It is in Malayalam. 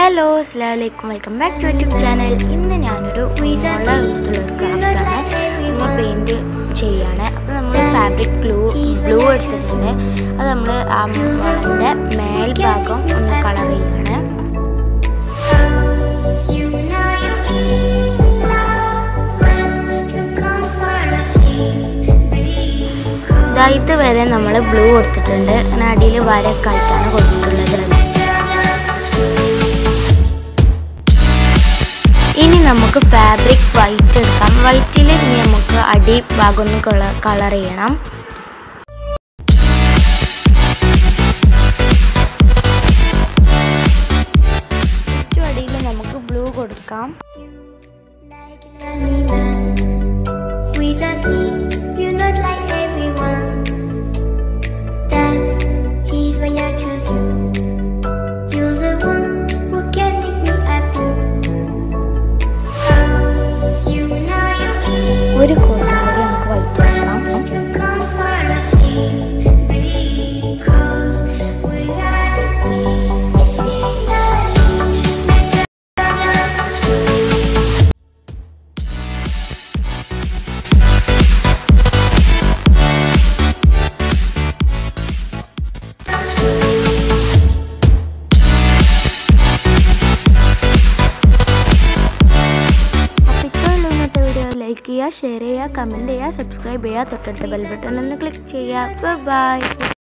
ഹലോ അസ്ലാമലൈക്കും welcome back to YouTube channel ഇന്ന് ഞാനൊരു മുള വെച്ചിട്ടുള്ള ഒരു ക്രാഫ്റ്റാണ് നമ്മൾ പെയിൻറ് ചെയ്യാണ് അപ്പോൾ നമ്മൾ ഫാബ്രിക് ഗ്ലൂ ഗ്ലൂ എടുത്തിട്ടുണ്ട് അത് നമ്മൾ ആ മുളൻ്റെ മേൽഭാഗം ഒന്ന് കളർ ചെയ്യാണ് You know you eat love when you come for the sea because ഇതാ ഇതുവരെ നമ്മൾ ബ്ലൂ കൊടുത്തിട്ടുണ്ട് അങ്ങനെ അടിയിൽ വരയൊക്കെ ആയിട്ടാണ് കൊടുത്തിട്ടുള്ളത് ഇനി നമുക്ക് ഫാബ്രിക് വൈറ്റ് എടുക്കാം വൈറ്റിൽ ഇനി നമുക്ക് അടി ഭാഗം ഒന്ന് കളർ ചെയ്യണം ചുവടിയിൽ നമുക്ക് ബ്ലൂ കൊടുക്കാം like any man. We just need you not like everyone. That's he's why I choose you. You're the one who can make me happy. You know you eat ഒരു കോട്ടം കൂടി നമുക്ക് വൈറ്റ് കൊടുക്കാം you come for the sea because we are the team. It's in the അപ്പോൾ ഇത്രയുള്ള ഇന്നത്തെ വീഡിയോ ലൈക്ക് ചെയ്യുക ഷെയർ ചെയ്യുക കമൻറ്റ് ചെയ്യുക സബ്സ്ക്രൈബ് ചെയ്യുക തൊട്ടടുത്ത ബെൽ ബട്ടൺ ഒന്ന് ക്ലിക്ക് ചെയ്യുക ബൈ